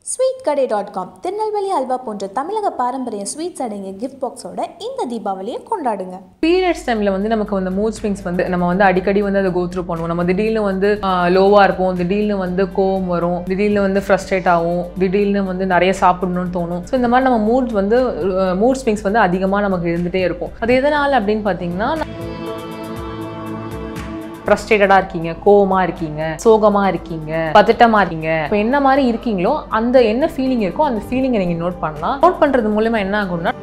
sweet கடை dot com Tirunelveli halwa போன்ற தமிழக பாரம்பரிய ஸ்வீட்ஸ் அடங்கிய கிஃப்ட் பாக்ஸோட இந்த தீபாவளியை கொண்டாடுங்க பீரியட்ஸ் டைமில் வந்து நமக்கு வந்து மூட் ஸ்விங்ஸ் வந்து நம்ம வந்து அடிக்கடி வந்து அதை கோ த்ரூ பண்ணுவோம் நம்ம திடீர்னு வந்து லோவாக இருப்போம் திடீர்னு வந்து கோவம் வரும் திடீர்னு வந்து ஃப்ரஸ்ட்ரேட் ஆகும் திடீர்னு வந்து நிறைய சாப்பிடணும்னு தோணும் ஸோ இந்த மாதிரி நம்ம மூட் வந்து மூட் ஸ்விங்ஸ் வந்து அதிகமாக நமக்கு இருந்துகிட்டே இருக்கும் அது எதனால் அப்படின்னு பார்த்தீங்கன்னா ஃப்ரஸ்ட்ரேட்டடாக இருக்கீங்க கோவமாக இருக்கீங்க சோகமாக இருக்கீங்க பதட்டமாக இருக்கீங்க இப்போ என்ன மாதிரி இருக்கீங்களோ அந்த என்ன ஃபீலிங் இருக்கோ அந்த ஃபீலிங்கை நீங்கள் நோட் பண்ணலாம் நோட் பண்ணுறது மூலமா என்ன ஆகும்னா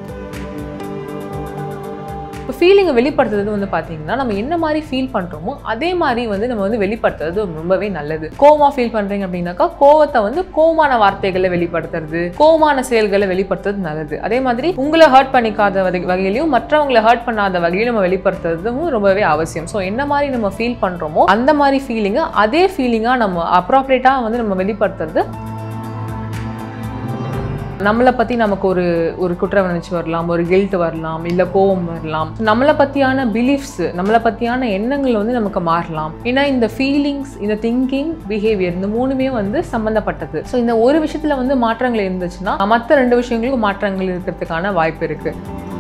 இப்போ ஃபீலிங்கை வெளிப்படுத்துறது வந்து பார்த்தீங்கன்னா நம்ம என்ன மாதிரி ஃபீல் பண்ணுறோமோ அதே மாதிரி வந்து நம்ம வந்து வெளிப்படுத்துறது ரொம்பவே நல்லது கோவமாக ஃபீல் பண்ணுறீங்க அப்படின்னாக்கா கோவத்தை வந்து கோவமான வார்த்தைகளை வெளிப்படுத்துறது கோவமான செயல்களை வெளிப்படுத்துறது நல்லது அதே மாதிரி உங்களை ஹர்ட் பண்ணிக்காத வகை- வகையிலையும் மற்றவங்களை ஹர்ட் பண்ணாத வகையிலும் நம்ம வெளிப்படுத்துறதும் ரொம்பவே அவசியம் ஸோ என்ன மாதிரி நம்ம ஃபீல் பண்ணுறோமோ அந்த மாதிரி ஃபீலிங்கை அதே ஃபீலிங்காக நம்ம அப்ராப்ரேட்டாக வந்து நம்ம வெளிப்படுத்துறது நம்மளை பற்றி நமக்கு ஒரு ஒரு குற்ற உணர்ச்சி வரலாம் ஒரு கில்ட் வரலாம் இல்லை கோவம் வரலாம் நம்மளை பற்றியான பிலீஃப்ஸ் நம்மளை பற்றியான எண்ணங்கள் வந்து நமக்கு மாறலாம் ஏன்னா இந்த ஃபீலிங்ஸ் இந்த திங்கிங் பிஹேவியர் இந்த மூணுமே வந்து சம்மந்தப்பட்டது ஸோ இந்த ஒரு விஷயத்தில் வந்து மாற்றங்கள் இருந்துச்சுன்னா மற்ற ரெண்டு விஷயங்களுக்கும் மாற்றங்கள் இருக்கிறதுக்கான வாய்ப்பு இருக்குது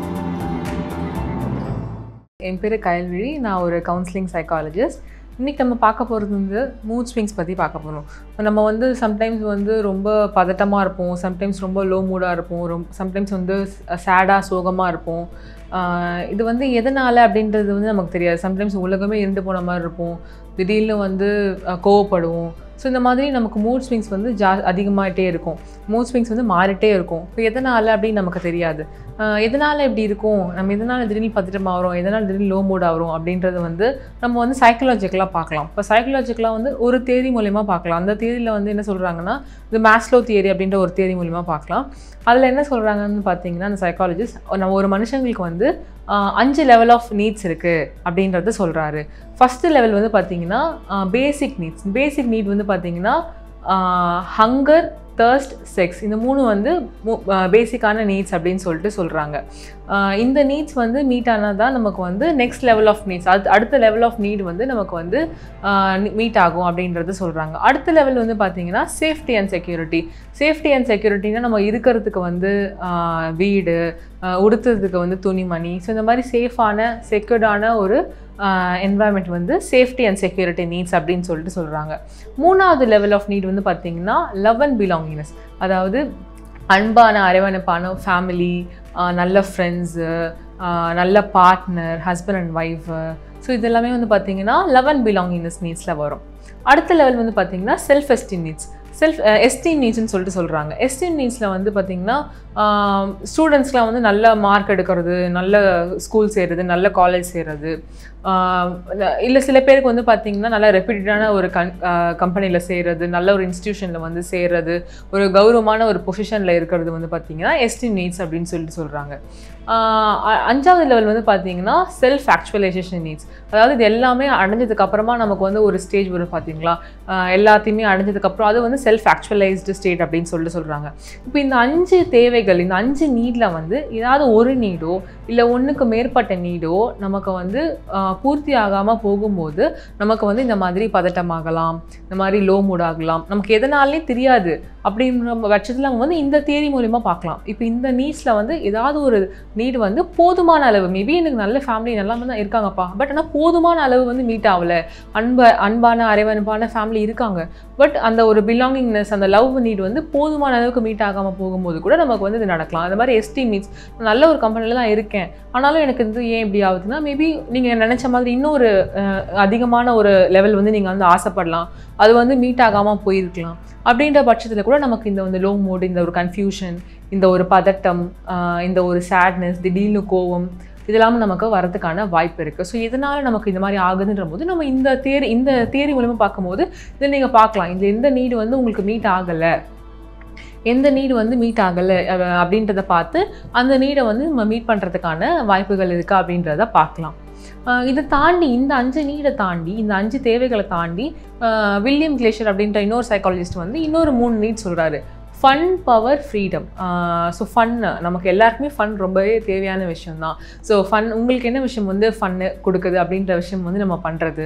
என் பேர் கயல்விழி நான் ஒரு கவுன்சிலிங் சைக்காலஜிஸ்ட் இன்றைக்கி நம்ம பார்க்க போகிறது வந்து மூட் ஸ்விங்ஸ் பற்றி பார்க்க போகிறோம் நம்ம வந்து சம்டைம்ஸ் வந்து ரொம்ப பதட்டமாக இருப்போம் சம்டைம்ஸ் ரொம்ப லோ மூடாக இருப்போம் ரொம்ப சம்டைம்ஸ் வந்து சேடாக சோகமாக இருப்போம் ஆஹ் இது வந்து எதனால் அப்படின்றது வந்து நமக்கு தெரியாது சம்டைம்ஸ் உலகமே இருண்டு போன மாதிரி இருப்போம் திடீர்னு வந்து அஹ், கோவப்படுவோம் ஸோ இந்த மாதிரி நமக்கு மூட் ஸ்விங்ஸ் வந்து ஜா அதிகமாகிட்டே இருக்கும் மூட் ஸ்விங்ஸ் வந்து மாறிட்டே இருக்கும் இப்போ எதனால் அப்படின்னு நமக்கு தெரியாது ஆஹ் எதனால் இப்படி இருக்கும் நம்ம எதனால் திடீர்னு பதட்டமாக வரும் எதனால் திடீர்னு லோ மூட் ஆகிறோம் அப்படின்றது வந்து நம்ம வந்து சைக்கலாஜிக்கலாக பார்க்கலாம் இப்போ சைக்கலாஜிக்கலாக வந்து ஒரு தேதி மூலயமா பார்க்கலாம் அந்த தேதியில் வந்து என்ன சொல்கிறாங்கன்னா இது மேஸ்லோ தியரி அப்படின்ற ஒரு தேதி மூலிமா பார்க்கலாம் அதில் என்ன சொல்கிறாங்கன்னு பார்த்தீங்கன்னா அந்த சைக்காலஜிஸ்ட் நம்ம ஒரு மனுஷங்களுக்கு வந்து ஆஹ் அஞ்சு லெவல் ஆஃப் நீட்ஸ் இருக்குது அப்படின்றத சொல்கிறாரு ஃபஸ்ட்டு லெவல் வந்து பார்த்தீங்கன்னா பேசிக் நீட்ஸ் பேசிக் நீட் வந்து பார்த்தீங்கன்னா ஹங்கர் தர்ஸ்ட் செக்ஸ் இந்த மூணு வந்து பேசிக்கான நீட்ஸ் அப்படின்னு சொல்லிட்டு சொல்கிறாங்க இந்த நீட்ஸ் வந்து மீட் ஆனால் தான் நமக்கு வந்து நெக்ஸ்ட் லெவல் ஆஃப் நீட்ஸ் அது அடுத்த லெவல் ஆஃப் நீட் வந்து நமக்கு வந்து மீட் ஆகும் அப்படின்றது சொல்கிறாங்க அடுத்த லெவல் வந்து பார்த்தீங்கன்னா safety and security safety and செக்யூரிட்டினா நம்ம இருக்கிறதுக்கு வந்து ஆஹ் வீடு ஆஹ் உடுத்துறதுக்கு வந்து துணிமணி ஸோ இந்த மாதிரி சேஃபான செக்யூர்டான ஒரு என்வாயன்மெண்ட் வந்து சேஃப்டி அண்ட் செக்யூரிட்டி நீட்ஸ் அப்படின்னு சொல்லிட்டு சொல்கிறாங்க மூணாவது லெவல் ஆஃப் நீட் வந்து பார்த்தீங்கன்னா லவ் அண்ட் பிலாங்கினஸ் அதாவது அன்பான அரவணைப்பான ஃபேமிலி நல்ல ஃப்ரெண்ட்ஸு நல்ல partner husband and wife so இதெல்லாமே வந்து பார்த்தீங்கன்னா லவ் அண்ட் பிலாங்கினஸ் நீட்ஸில் வரும் அடுத்த லெவல் வந்து பார்த்தீங்கன்னா self esteem needs self esteem நீட்ஸ்னு சொல்லிட்டு சொல்கிறாங்க எஸ்டீம் நீட்ஸில் வந்து பார்த்திங்கன்னா ஸ்டூடெண்ட்ஸ்லாம் வந்து நல்ல மார்க் எடுக்கிறது நல்ல ஸ்கூல் சேர்றது நல்ல காலேஜ் சேர்றது இல்லை சில பேருக்கு வந்து பார்த்திங்கன்னா நல்ல ரெப்யூட்டடான ஒரு கன் கம்பெனியில் சேர்றது நல்ல ஒரு இன்ஸ்டியூஷனில் வந்து சேர்றது ஒரு கௌரவமான ஒரு பொசிஷனில் இருக்கிறது வந்து பார்த்திங்கன்னா எஸ்டீம் நீட்ஸ் அப்படின்னு சொல்லிட்டு சொல்கிறாங்க அஞ்சாவது லெவல் வந்து பார்த்தீங்கன்னா செல்ஃப் ஆக்சுவலைசேஷன் நீட்ஸ் அதாவது இது எல்லாமே அடைஞ்சதுக்கு அப்புறமா நமக்கு வந்து ஒரு ஸ்டேஜ் வரும் பார்த்தீங்களா ஆஹ் எல்லாத்தையுமே அடைஞ்சதுக்கப்புறம் அது வந்து செல்ஃப் ஆக்சுவலைஸ்டு ஸ்டேட் அப்படின்னு சொல்லிட்டு சொல்கிறாங்க இப்போ இந்த அஞ்சு தேவைகள் இந்த அஞ்சு நீடில் வந்து ஏதாவது ஒரு நீடோ இல்லை ஒன்றுக்கு மேற்பட்ட நீடோ நமக்கு வந்து ஆஹ் பூர்த்தி ஆகாமல் போகும்போது நமக்கு வந்து இந்த மாதிரி பதட்டமாகலாம் இந்த மாதிரி லோ மூட் ஆகலாம் நமக்கு எதனாலே தெரியாது அப்படின்ற பட்சத்தில் நம்ம வந்து இந்த தேதி மூலிமா பார்க்கலாம் இப்போ இந்த நீட்ஸில் வந்து ஏதாவது ஒரு நீடு வந்து போதுமான அளவு மேபி எனக்கு நல்ல ஃபேமிலி நல்லா தான் இருக்காங்கப்பா பட் ஆனால் போதுமான அளவு வந்து மீட் ஆகலை அன்ப அன்பான அரவணைப்பான ஃபேமிலி இருக்காங்க பட் அந்த ஒரு பிலாங்கிங்னஸ் அந்த லவ் நீட் வந்து போதுமான அளவுக்கு மீட் ஆகாமல் போகும்போது கூட நமக்கு வந்து இது நடக்கலாம் அந்த மாதிரி எஸ்டி மீட்ஸ் நல்ல ஒரு கம்பெனியில் தான் இருக்கேன் ஆனாலும் எனக்கு வந்து ஏன் இப்படி ஆகுதுன்னா மேபி நீங்கள் நினச்ச மாதிரி இன்னொரு அஹ், அதிகமான ஒரு லெவல் வந்து நீங்கள் வந்து ஆசைப்படலாம் அது வந்து மீட் ஆகாமல் போயிருக்கலாம் அப்படின்ற பட்சத்தில் கூட நமக்கு இந்த வந்து லோ மூட் இந்த ஒரு கன்ஃபியூஷன் இந்த ஒரு பதட்டம் ஆஹ் இந்த ஒரு சேட்னஸ் திடீர்னு கோவம் இதெல்லாம் நமக்கு வரதுக்கான வாய்ப்பு இருக்குது ஸோ இதனால் நமக்கு இந்த மாதிரி ஆகுதுன்ற போது நம்ம இந்த தேரி இந்த தேரி மூலமா பார்க்கும்போது இதில் நீங்கள் பார்க்கலாம் இந்த எந்த நீடு வந்து உங்களுக்கு மீட் ஆகலை எந்த நீடு வந்து மீட் ஆகலை அஹ் அப்படின்றத பார்த்து அந்த நீடை வந்து நம்ம மீட் பண்ணுறதுக்கான வாய்ப்புகள் இருக்கா அப்படின்றத பார்க்கலாம் ஆஹ் இதை தாண்டி இந்த அஞ்சு நீடை தாண்டி இந்த அஞ்சு தேவைகளை தாண்டி ஆஹ் வில்லியம் கிளேஷர் அப்படின்ற இன்னொரு சைக்காலஜிஸ்ட் வந்து இன்னொரு மூணு நீட் சொல்கிறாரு ஃபன் பவர் ஃப்ரீடம் ஸோ ஃபன்னு நமக்கு எல்லாருக்குமே ஃபன் ரொம்பவே தேவையான விஷயம் தான் ஸோ ஃபன் உங்களுக்கு என்ன விஷயம் வந்து ஃபன்னு கொடுக்குது அப்படின்ற விஷயம் வந்து நம்ம பண்ணுறது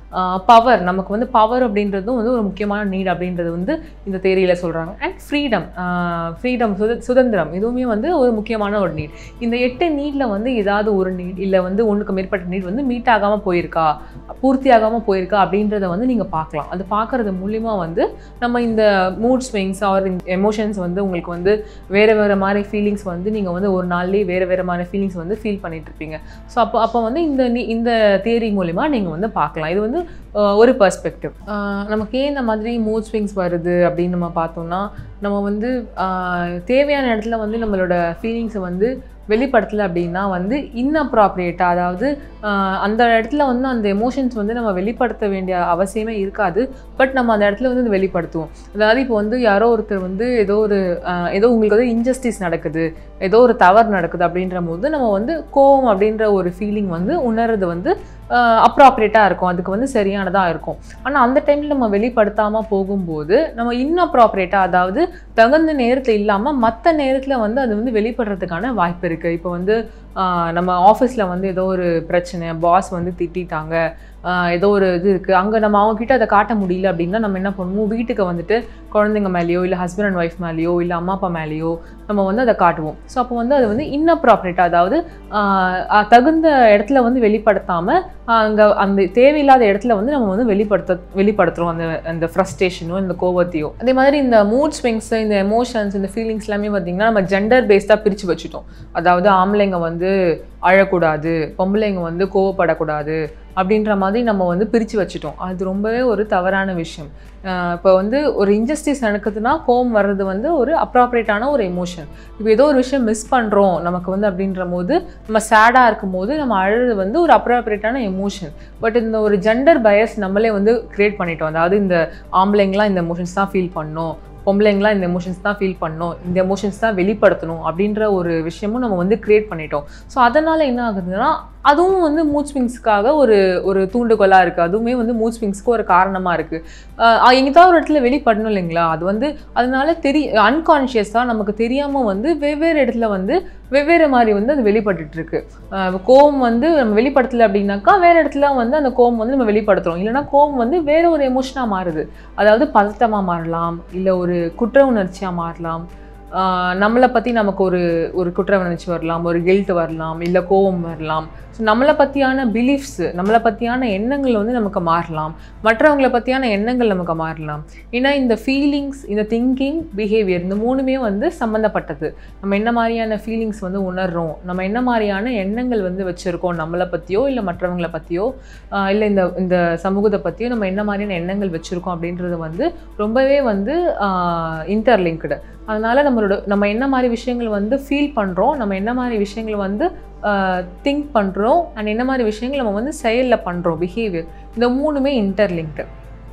பவர் நமக்கு வந்து பவர் அப்படின்றதும் வந்து ஒரு முக்கியமான நீட் அப்படின்றது வந்து இந்த தேரியில் சொல்கிறாங்க அண்ட் ஃப்ரீடம் ஃப்ரீடம் சுத சுதந்திரம் இதுவுமே வந்து ஒரு முக்கியமான ஒரு நீட் இந்த எட்டு நீடில் வந்து ஏதாவது ஒரு நீட் இல்லை வந்து ஒன்றுக்கு மேற்பட்ட நீட் வந்து மீட் ஆகாமல் போயிருக்கா பூர்த்தி ஆகாமல் போயிருக்கா அப்படின்றத வந்து நீங்கள் பார்க்கலாம் அது பார்க்குறது மூலிமா வந்து நம்ம இந்த மூட் ஸ்விங்ஸ் ஆர் எமோஷன்ஸ் வந்து உங்களுக்கு வந்து வேறு வேறு மாதிரி ஃபீலிங்ஸ் வந்து நீங்கள் வந்து ஒரு நாள்லேயே வேறு வேறு மாதிரி ஃபீலிங்ஸ் வந்து ஃபீல் பண்ணிட்டு இருப்பீங்க ஸோ அப்போ அப்போ வந்து இந்த நீ இந்த தியரி மூலிமா நீங்கள் வந்து பார்க்கலாம் இது வந்து அஹ், ஒரு பர்ஸ்பெக்டிவ் நமக்கு ஏன் இந்த மாதிரி மூட் ஸ்விங்ஸ் வருது அப்படின்னு நம்ம பார்த்தோம்னா நம்ம வந்து ஆஹ், தேவையான இடத்துல வந்து நம்மளோட ஃபீலிங்ஸை வந்து வெளிப்படுத்தலை அப்படின்னா வந்து இன்னப்ராப்ரியேட்டாக அதாவது ஆஹ், அந்த இடத்துல வந்து அந்த எமோஷன்ஸ் வந்து நம்ம வெளிப்படுத்த வேண்டிய அவசியமே இருக்காது பட் நம்ம அந்த இடத்துல வந்து அதை வெளிப்படுத்துவோம் அதாவது இப்போ வந்து யாரோ ஒருத்தர் வந்து ஏதோ ஒரு ஆஹ், ஏதோ உங்களுக்கு வந்து இன்ஜஸ்டிஸ் நடக்குது ஏதோ ஒரு தவறு நடக்குது அப்படின்ற போது நம்ம வந்து கோவம் அப்படின்ற ஒரு ஃபீலிங் வந்து உணர்றது வந்து அப்ராப்ரியேட்டாக இருக்கும் அதுக்கு வந்து சரியானதாக இருக்கும் ஆனால் அந்த டைமில் நம்ம வெளிப்படுத்தாமல் போகும்போது நம்ம இன்னப்ராப்ரியேட்டாக அதாவது தகுந்த நேரத்தில் இல்லாமல் மற்ற நேரத்தில் வந்து அது வந்து வெளிப்படுறதுக்கான வாய்ப்பு இருக்குது இப்போ வந்து ஆஹ், நம்ம ஆஃபீஸில் வந்து ஏதோ ஒரு பிரச்சனை பாஸ் வந்து திட்டிட்டாங்க ஆஹ், ஏதோ ஒரு இது இருக்குது அங்கே நம்ம அவங்கக்கிட்ட அதை காட்ட முடியல அப்படின்னா நம்ம என்ன பண்ணுவோம் வீட்டுக்கு வந்துட்டு குழந்தைங்க மேலேயோ இல்லை ஹஸ்பண்ட் அண்ட் ஒய்ஃப் மேலேயோ இல்லை அம்மா அப்பா மேலேயோ நம்ம வந்து அதை காட்டுவோம் ஸோ அப்போ வந்து அது வந்து இன்னப்ராப்ரேட்டாக அதாவது ஆஹ், ஆஹ், தகுந்த இடத்துல வந்து வெளிப்படுத்தாமல் அங்கே அந்த தேவையில்லாத இடத்துல வந்து நம்ம வந்து வெளிப்படுத்த வெளிப்படுத்துகிறோம் அந்த அந்த ஃப்ரஸ்ட்ரேஷனோ இந்த கோவத்தையோ அதே மாதிரி இந்த மூட் ஸ்விங்ஸ் இந்த எமோஷன்ஸ் இந்த ஃபீலிங்ஸ் எல்லாமே பார்த்திங்கன்னா நம்ம ஜெண்டர் பேஸ்டாக பிரித்து வச்சுட்டோம் அதாவது ஆம்பளைங்க வந்து அழக்கூடாது பொம்பளைங்க வந்து கோவப்படக்கூடாது அப்படின்ற மாதிரி நம்ம வந்து பிரித்து வச்சுட்டோம் அது ரொம்பவே ஒரு தவறான விஷயம் இப்போ வந்து ஒரு இன்ஜஸ்டிஸ் நடக்குதுன்னா கோவம் வர்றது வந்து ஒரு அப்ராப்ரேட்டான ஒரு எமோஷன் இப்போ ஏதோ ஒரு விஷயம் மிஸ் பண்ணுறோம் நமக்கு வந்து அப்படின்ற போது நம்ம சேடாக இருக்கும் போது நம்ம அழுறது வந்து ஒரு அப்ராப்ரேட்டான எமோஷன் பட் இந்த ஒரு ஜெண்டர் பயஸ் நம்மளே வந்து க்ரியேட் பண்ணிட்டோம் அதாவது இந்த ஆம்பளைங்களாம் இந்த எமோஷன்ஸ் தான் ஃபீல் பண்ணோம் பொம்பளைங்களாம் இந்த எமோஷன்ஸ் தான் ஃபீல் பண்ணணும் இந்த எமோஷன்ஸ் தான் வெளிப்படுத்தணும் அப்படின்ற ஒரு விஷயமும் நம்ம வந்து க்ரியேட் பண்ணிட்டோம் ஸோ அதனால் என்ன ஆகுதுன்னா அதுவும் வந்து மூட் ஸ்விங்ஸ்க்காக ஒரு ஒரு தூண்டுகோலாக இருக்குது அதுவுமே வந்து மூட் ஸ்விங்ஸ்க்கு ஒரு காரணமாக இருக்குது எங்கேயாவது ஒரு இடத்துல வெளிப்படணும் இல்லைங்களா அது வந்து அதனால தெரி அன்கான்ஷியஸாக நமக்கு தெரியாமல் வந்து வெவ்வேறு இடத்துல வந்து வெவ்வேறு மாதிரி வந்து அது வெளிப்பட்டுட்டு இருக்கு அஹ் கோவம் வந்து நம்ம வெளிப்படுத்தலை அப்படின்னாக்கா வேறு இடத்துல வந்து அந்த கோவம் வந்து நம்ம வெளிப்படுத்துகிறோம் இல்லைன்னா கோவம் வந்து வேற ஒரு எமோஷனாக மாறுது அதாவது பதட்டமாக மாறலாம் இல்லை ஒரு குற்ற உணர்ச்சியாக மாறலாம் ஆஹ் நம்மளை பற்றி நமக்கு ஒரு ஒரு குற்ற உணர்ச்சி வரலாம் ஒரு கில்ட் வரலாம் இல்லை கோவம் வரலாம் ஸோ நம்மளை பற்றியான பிலீஃப்ஸ் நம்மளை பற்றியான எண்ணங்கள் வந்து நமக்கு மாறலாம் மற்றவங்களை பற்றியான எண்ணங்கள் நமக்கு மாறலாம் ஏன்னா இந்த ஃபீலிங்ஸ் இந்த திங்கிங் பிஹேவியர் இந்த மூணுமே வந்து சம்மந்தப்பட்டது நம்ம என்ன மாதிரியான ஃபீலிங்ஸ் வந்து உணர்றோம் நம்ம என்ன மாதிரியான எண்ணங்கள் வந்து வச்சுருக்கோம் நம்மளை பற்றியோ இல்லை மற்றவங்களை பற்றியோ இல்லை இந்த இந்த சமூகத்தை பற்றியோ நம்ம என்ன மாதிரியான எண்ணங்கள் வச்சுருக்கோம் அப்படின்றது வந்து ரொம்பவே வந்து இன்டர்லிங்க்டு அதனால் நம்மளோட நம்ம என்ன மாதிரி விஷயங்கள் வந்து ஃபீல் பண்ணுறோம் நம்ம என்ன மாதிரி விஷயங்கள் வந்து திங்க் பண்ணுறோம் அண்ட் என்ன மாதிரி விஷயங்கள் நம்ம வந்து செயலில் பண்ணுறோம் பிஹேவியர் இந்த மூணுமே இன்டர்லிங்க்டு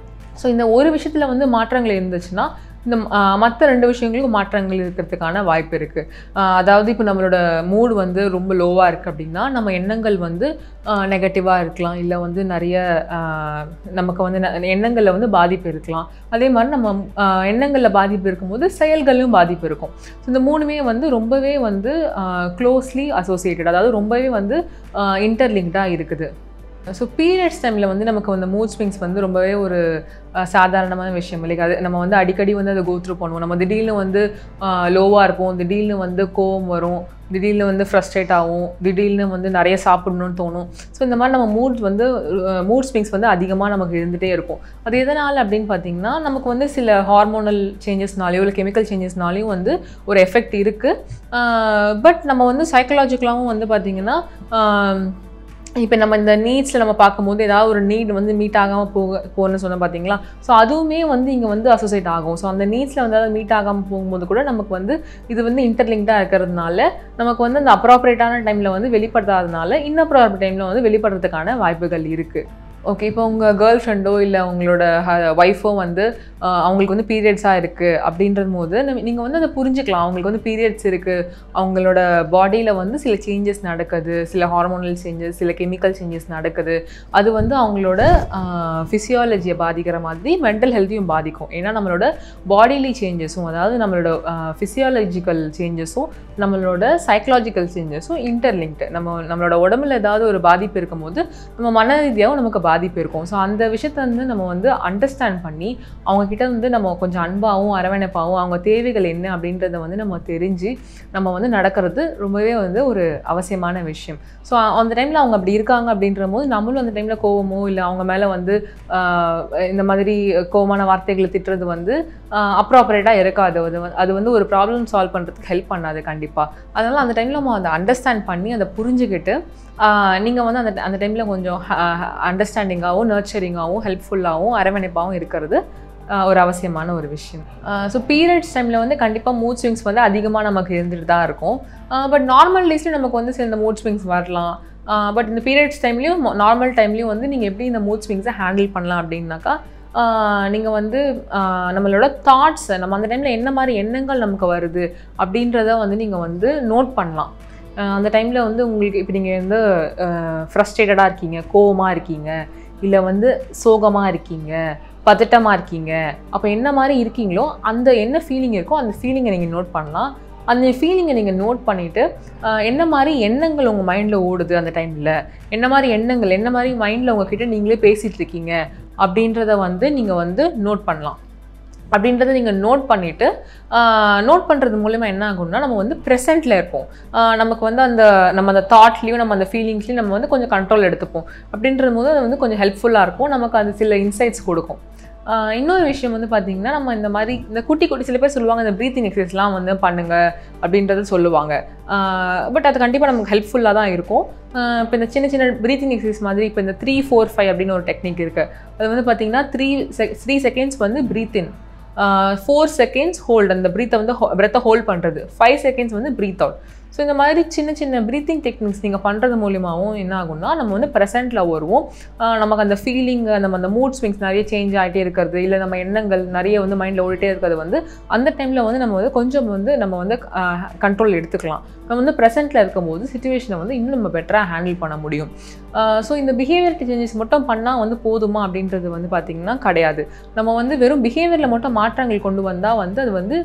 ஸோ இந்த ஒரு விஷயத்தில் வந்து மாற்றங்கள் இருந்துச்சுன்னா இந்த மற்ற ரெண்டு விஷயங்களுக்கும் மாற்றங்கள் இருக்கிறதுக்கான வாய்ப்பு இருக்குது அதாவது இப்போ நம்மளோட மூடு வந்து ரொம்ப லோவாக இருக்குது அப்படின்னா நம்ம எண்ணங்கள் வந்து நெகட்டிவாக இருக்கலாம் இல்லை வந்து நிறைய ஆஹ், நமக்கு வந்து ந- எண்ணங்களில் வந்து பாதிப்பு இருக்கலாம் அதே மாதிரி நம்ம ஆஹ், எண்ணங்களில் பாதிப்பு இருக்கும்போது செயல்களிலும் பாதிப்பு இருக்கும் ஸோ இந்த மூணுமே வந்து ரொம்பவே வந்து க்ளோஸ்லி அசோசியேட்டட் அதாவது ரொம்பவே வந்து இன்டர்லிங்க்டாக இருக்குது ஸோ பீரியட்ஸ் டைமில் வந்து நமக்கு வந்து மூட் ஸ்விங்ஸ் வந்து ரொம்பவே ஒரு அஹ், சாதாரணமான விஷயம் இல்லை அது நம்ம வந்து அடிக்கடி வந்து அதை கோத்ரூ பண்ணுவோம் நம்ம திடீர்னு வந்து லோவாக இருப்போம் திடீர்னு வந்து கோவம் வரும் திடீர்னு வந்து ஃப்ரஸ்ட்ரேட் ஆகும் திடீர்னு வந்து நிறைய சாப்பிடணும்னு தோணும் ஸோ இந்த மாதிரி நம்ம மூட் வந்து மூட் ஸ்விங்ஸ் வந்து அதிகமாக நமக்கு இருந்துகிட்டே இருக்கும் அது எதனால் அப்படின்னு பார்த்தீங்கன்னா நமக்கு வந்து சில ஹார்மோனல் சேஞ்சஸ்னாலேயோ இல்லை கெமிக்கல் சேஞ்சஸ்னாலேயும் வந்து ஒரு எஃபெக்ட் இருக்குது பட் நம்ம வந்து சைக்கலாஜிக்கலாகவும் வந்து பார்த்திங்கன்னா இப்போ நம்ம இந்த நீட்ஸில் நம்ம பார்க்கும்போது ஏதாவது ஒரு நீட் வந்து மீட் ஆகாமல் போக போகணும்னு சொன்ன பார்த்தீங்களா ஸோ அதுவுமே வந்து இங்கே வந்து அசோசியேட் ஆகும் ஸோ அந்த நீட்ஸில் வந்து அதாவது மீட் ஆகாமல் போகும்போது கூட நமக்கு வந்து இது வந்து இன்டர்லிங்க்டாக இருக்கிறதுனால நமக்கு வந்து அந்த அப்ராப்ரேட்டான டைமில் வந்து வெளிப்படுத்தாதனால இன்னப்ராப்ரேட் டைமில் வந்து வெளிப்படுறதுக்கான வாய்ப்புகள் இருக்குது ஓகே இப்போ உங்கள் கேர்ள் ஃப்ரெண்டோ இல்லை உங்களோட ஒய்ஃபோ வந்து ஆஹ், அவங்களுக்கு வந்து பீரியட்ஸாக இருக்குது அப்படின்றது போது நீங்கள் வந்து அதை புரிஞ்சுக்கலாம் அவங்களுக்கு வந்து பீரியட்ஸ் இருக்குது அவங்களோட பாடியில் வந்து சில சேஞ்சஸ் நடக்குது சில ஹார்மோனல் சேஞ்சஸ் சில கெமிக்கல் சேஞ்சஸ் நடக்குது அது வந்து அவங்களோட ஃபிசியாலஜியை பாதிக்கிற மாதிரி மென்டல் ஹெல்த்தையும் பாதிக்கும் ஏன்னா நம்மளோட பாடிலி சேஞ்சஸும் அதாவது நம்மளோட ஃபிசியாலஜிக்கல் சேஞ்சஸும் நம்மளோட சைக்கலாஜிக்கல் சேஞ்சஸும் இன்டர்லிங்க்டு நம்ம நம்மளோட உடம்புல ஏதாவது ஒரு பாதிப்பு இருக்கும்போது நம்ம மன ரீதியாகவும் நமக்கு பாதிப்பு பாதிப்பு இருக்கும் ஸோ அந்த விஷயத்தை வந்து நம்ம வந்து அண்டர்ஸ்டாண்ட் பண்ணி அவங்க கிட்ட வந்து நம்ம கொஞ்சம் அன்பாகவும் அரவணைப்பாகவும் அவங்க தேவைகள் என்ன அப்படின்றத வந்து நம்ம தெரிஞ்சு நம்ம வந்து நடக்கிறது ரொம்பவே வந்து ஒரு அவசியமான விஷயம் ஸோ அந்த டைமில் அவங்க அப்படி இருக்காங்க அப்படின்ற போது நம்மளும் அந்த டைமில் கோவமோ இல்லை அவங்க மேலே வந்து ஆஹ், இந்த மாதிரி கோவமான வார்த்தைகளை திட்டுறது வந்து அப்ராப்பரேட்டாக இருக்காது அது வந்து அது வந்து ஒரு ப்ராப்ளம் சால்வ் பண்ணுறதுக்கு ஹெல்ப் பண்ணாது கண்டிப்பாக அதனால் அந்த டைமில் நம்ம அதை அண்டர்ஸ்டாண்ட் பண்ணி அதை புரிஞ்சுக்கிட்டு நீங்கள் வந்து அந்த அந்த டைமில் கொஞ்சம் அண்டர்ஸ்டாண்டிங்காகவும் நர்ச்சரிங்காகவும் ஹெல்ப்ஃபுல்லாகவும் அரவணைப்பாகவும் இருக்கிறது ஆஹ், ஒரு அவசியமான ஒரு விஷயம் ஸோ பீரியட்ஸ் டைமில் வந்து கண்டிப்பாக மூட் ஸ்விங்ஸ் வந்து அதிகமாக நமக்கு இருந்துட்டு தான் இருக்கும் பட் நார்மல் டேஸ்லையும் நமக்கு வந்து சில மூட் ஸ்விங்ஸ் வரலாம் பட் இந்த பீரியட்ஸ் டைம்லையும் நார்மல் டைம்லையும் வந்து நீங்கள் எப்படி இந்த மூட் ஸ்விங்ஸை ஹேண்டில் பண்ணலாம் அப்படின்னாக்கா நீங்கள் வந்து ஆஹ், நம்மளோட தாட்ஸை நம்ம அந்த டைமில் என்ன மாதிரி எண்ணங்கள் நமக்கு வருது அப்படின்றத வந்து நீங்கள் வந்து நோட் பண்ணலாம் ஆஹ், அந்த டைமில் வந்து உங்களுக்கு இப்போ நீங்கள் வந்து ஃப்ரஸ்ட்ரேட்டடாக இருக்கீங்க கோவமாக இருக்கீங்க இல்லை வந்து சோகமாக இருக்கீங்க பதட்டமாக இருக்கீங்க அப்போ என்ன மாதிரி இருக்கீங்களோ அந்த என்ன ஃபீலிங் இருக்கோ அந்த ஃபீலிங்கை நீங்கள் நோட் பண்ணலாம் அந்த ஃபீலிங்கை நீங்கள் நோட் பண்ணிவிட்டு என்ன மாதிரி எண்ணங்கள் உங்கள் மைண்டில் ஓடுது அந்த டைமில் என்ன மாதிரி எண்ணங்கள் என்ன மாதிரி மைண்டில் உங்ககிட்ட நீங்களே பேசிகிட்டு இருக்கீங்க அப்படின்றத வந்து நீங்கள் வந்து நோட் பண்ணலாம் அப்படின்றத நீங்கள் நோட் பண்ணிவிட்டு நோட் பண்ணுறது மூலிமா என்ன ஆகும்னா நம்ம வந்து ப்ரெசென்ட்டில் இருப்போம் ஆஹ் நமக்கு வந்து அந்த நம்ம அந்த தாட்லேயும் நம்ம அந்த ஃபீலிங்ஸ்லையும் நம்ம வந்து கொஞ்சம் கண்ட்ரோல் எடுத்துப்போம் அப்படின்றது போது அது வந்து கொஞ்சம் ஹெல்ப்ஃபுல்லாக இருக்கும் நமக்கு அது சில இன்சைட்ஸ் கொடுக்கும் ஆஹ் இன்னொரு விஷயம் வந்து பார்த்தீங்கன்னா நம்ம இந்த மாதிரி இந்த குட்டி குட்டி சில பேர் சொல்லுவாங்க இந்த ப்ரீத்திங் எக்ஸசைஸ்லாம் வந்து பண்ணுங்க அப்படின்றத சொல்லுவாங்க பட் அது கண்டிப்பாக நமக்கு ஹெல்ப்ஃபுல்லாக தான் இருக்கும் இப்போ இந்த சின்ன சின்ன ப்ரீத்திங் எக்ஸசைஸ் மாதிரி இப்போ இந்த த்ரீ ஃபோர் ஃபைவ் அப்படின்னு ஒரு டெக்னிக் இருக்குது அது வந்து பார்த்தீங்கன்னா த்ரீ செக் த்ரீ செகண்ட்ஸ் வந்து breathe in four seconds hold அந்த ப்ரீத்தை வந்து பிரெத்தை ஹோல்ட் பண்ணுறது ஃபைவ் செகண்ட்ஸ் வந்து ப்ரீத் அவுட் ஸோ இந்த மாதிரி சின்ன சின்ன ப்ரீத்திங் டெக்னிக்ஸ் நீங்கள் பண்ணுறது மூலியமாகவும் என்ன ஆகும்னா நம்ம வந்து ப்ரெசென்ட்டில் வருவோம் ஆஹ் நமக்கு அந்த ஃபீலிங் நம்ம அந்த மூட் ஸ்விங்ஸ் நிறைய சேஞ்ச் ஆகிட்டே இருக்கிறது இல்லை நம்ம எண்ணங்கள் நிறைய வந்து மைண்டில் ஓடிட்டே இருக்கிறது வந்து அந்த டைமில் வந்து நம்ம வந்து கொஞ்சம் வந்து நம்ம வந்து கண்ட்ரோல் எடுத்துக்கலாம் நம்ம வந்து ப்ரெசென்ட்டில் இருக்கும்போது சுச்சுவேஷனை வந்து இன்னும் நம்ம பெட்டராக ஹேண்டில் பண்ண முடியும் ஸோ இந்த பிஹேவியர் சேஞ்சஸ் மட்டும் பண்ணால் வந்து போதுமா அப்படின்றது வந்து பார்த்திங்கன்னா கிடையாது நம்ம வந்து வெறும் பிஹேவியரில் மட்டும் மாற்றங்கள் கொண்டு வந்தால் வந்து அது வந்து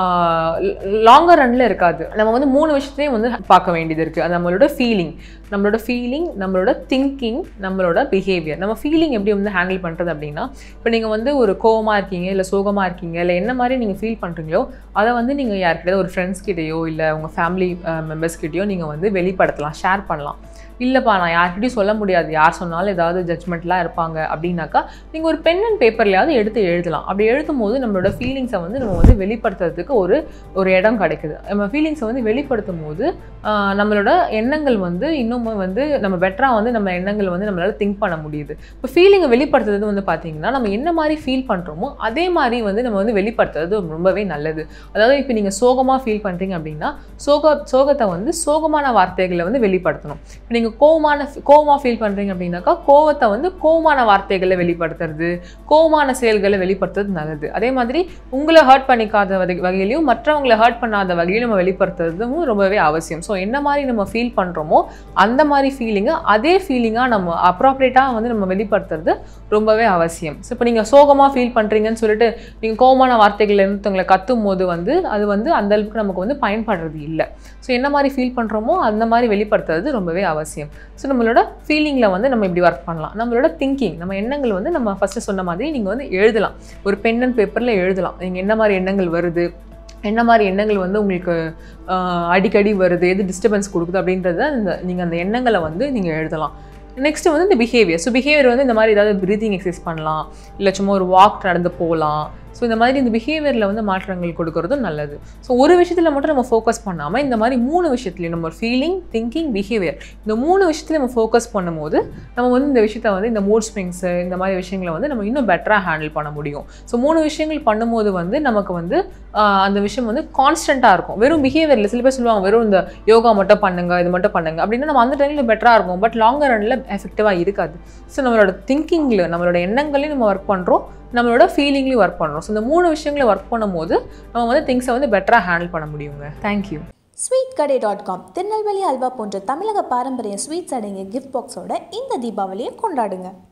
லாங்கர் ரன்னில் இருக்காது நம்ம வந்து மூணு விஷயத்தையும் வந்து பார்க்க வேண்டியது இருக்குது அது நம்மளோட ஃபீலிங் நம்மளோட ஃபீலிங் நம்மளோட திங்கிங் நம்மளோட பிஹேவியர் நம்ம ஃபீலிங் எப்படி வந்து ஹேண்டில் பண்ணுறது அப்படின்னா இப்போ நீங்கள் வந்து ஒரு கோவமாக இருக்கீங்க இல்லை சோகமாக இருக்கீங்க இல்லை என்ன மாதிரி நீங்கள் ஃபீல் பண்ணுறீங்களோ அதை வந்து நீங்கள் யார்கிட்டயோ ஒரு ஃப்ரெண்ட்ஸ் கிட்டேயோ இல்லை உங்கள் ஃபேமிலி மெம்பர்ஸ் கிட்டேயோ நீங்கள் வந்து வெளிப்படுத்தலாம் ஷேர் பண்ணலாம் இல்லைப்பா நான் யார்கிட்டயும் சொல்ல முடியாது யார் சொன்னாலும் ஏதாவது ஜட்ஜ்மெண்ட்லாம் இருப்பாங்க அப்படின்னாக்கா நீங்கள் ஒரு பென் அண்ட் பேப்பர்லையாவது எடுத்து எழுதலாம் அப்படி எழுதும் போது நம்மளோட ஃபீலிங்ஸை வந்து நம்ம வந்து வெளிப்படுத்துறதுக்கு ஒரு ஒரு இடம் கிடைக்குது நம்ம ஃபீலிங்ஸை வந்து வெளிப்படுத்தும் போது ஆஹ், நம்மளோட எண்ணங்கள் வந்து இன்னும் வந்து நம்ம பெட்டராக வந்து நம்ம எண்ணங்கள் வந்து நம்மளால் திங்க் பண்ண முடியுது இப்போ ஃபீலிங்கை வெளிப்படுத்துறது வந்து பார்த்தீங்கன்னா நம்ம என்ன மாதிரி ஃபீல் பண்ணுறோமோ அதே மாதிரி வந்து நம்ம வந்து வெளிப்படுத்துறது ரொம்பவே நல்லது அதாவது இப்போ நீங்கள் சோகமாக ஃபீல் பண்ணுறீங்க அப்படின்னா சோக சோகத்தை வந்து சோகமான வார்த்தைகளை வந்து வெளிப்படுத்தணும் இப்போ நீங்கள் கோவமான கோவமாக ஃபீல் பண்ணுறீங்க அப்படின்னாக்கா கோவத்தை வந்து கோவமான வார்த்தைகளை வெளிப்படுத்துறது கோவமான செயல்களை வெளிப்படுத்துறது நல்லது அதே மாதிரி உங்களை ஹர்ட் பண்ணிக்காத வகை வகையிலையும் மற்றவங்களை ஹர்ட் பண்ணாத வகையிலும் நம்ம வெளிப்படுத்துறதும் ரொம்பவே அவசியம் ஸோ என்ன மாதிரி நம்ம ஃபீல் பண்ணுறோமோ அந்த மாதிரி ஃபீலிங்கை அதே ஃபீலிங்காக நம்ம அப்ராப்ரேட்டாக வந்து நம்ம வெளிப்படுத்துறது ரொம்பவே அவசியம் ஸோ இப்போ நீங்கள் சோகமாக ஃபீல் பண்ணுறீங்கன்னு சொல்லிட்டு நீங்கள் கோவமான வார்த்தைகள் ஒருத்தவங்களை கத்தும் போது வந்து அது வந்து அந்த அளவுக்கு நமக்கு வந்து பயன்படுறது இல்லை ஸோ என்ன மாதிரி ஃபீல் பண்ணுறோமோ அந்த மாதிரி வெளிப்படுத்துறது ரொம்பவே அவசியம் ஸோ நம்மளோட ஃபீலிங்கில் வந்து நம்ம இப்படி ஒர்க் பண்ணலாம் நம்மளோட திங்கிங் நம்ம எண்ணங்கள் வந்து நம்ம ஃபஸ்ட்டு சொன்ன மாதிரி நீங்கள் வந்து எழுதலாம் ஒரு பென் அண்ட் பேப்பரில் எழுதலாம் நீங்கள் என்ன மாதிரி எண்ணங்கள் வருது என்ன மாதிரி எண்ணங்கள் வந்து உங்களுக்கு ஆஹ், அடிக்கடி வருது எது டிஸ்டர்பன்ஸ் கொடுக்குது அப்படின்றத இந்த நீங்கள் அந்த எண்ணங்களை வந்து நீங்கள் எழுதலாம் நெக்ஸ்ட்டு வந்து இந்த பிஹேவியர் ஸோ பிஹேவியர் வந்து இந்த மாதிரி ஏதாவது ப்ரீதிங் எக்ஸசைஸ் பண்ணலாம் இல்லை சும்மா ஒரு வாக் நடந்து போகலாம் ஸோ இந்த மாதிரி இந்த பிஹேவியரில் வந்து மாற்றங்கள் கொடுக்கறதும் நல்லது ஸோ ஒரு விஷயத்தில் மட்டும் நம்ம ஃபோக்கஸ் பண்ணாமல் இந்த மாதிரி மூணு விஷயத்துலையும் நம்ம ஃபீலிங் திங்கிங் பிஹேவியர் இந்த மூணு விஷயத்துலையும் நம்ம ஃபோக்கஸ் பண்ணும்போது நம்ம வந்து இந்த விஷயத்தை வந்து இந்த மூட் ஸ்விங்ஸு இந்த மாதிரி விஷயங்களை வந்து நம்ம இன்னும் பெட்டராக ஹேண்டில் பண்ண முடியும் ஸோ மூணு விஷயங்கள் பண்ணும்போது வந்து நமக்கு வந்து ஆஹ், அந்த விஷயம் வந்து கான்ஸ்டண்ட்டாக இருக்கும் வெறும் பிஹேவியரில் சில பேர் சொல்லுவாங்க வெறும் இந்த யோகா மட்டும் பண்ணுங்க இது மட்டும் பண்ணுங்க அப்படின்னா நம்ம அந்த டைமில் பெட்டராக இருக்கும் பட் லாங்கர் ரனில் எஃபெக்டிவாக இருக்காது ஸோ நம்மளோட திங்கிங்கில் நம்மளோட எண்ணங்களையும் நம்ம ஒர்க் பண்ணுறோம் நம்மளோட ஃபீலிங்லேயும் ஒர்க் பண்ணுறோம் ஸோ இந்த மூணு விஷயங்களையும் ஒர்க் பண்ணும்போது நம்ம வந்து திங்ஸை வந்து பெட்டராக ஹேண்டில் பண்ண முடியுங்க தேங்க்யூ ஸ்வீட் கடை டாட் காம் திருநெல்வேலி அல்வா போன்ற தமிழக பாரம்பரிய ஸ்வீட்ஸ் அடங்கிய கிஃப்ட் பாக்ஸோட இந்த தீபாவளியை கொண்டாடுங்க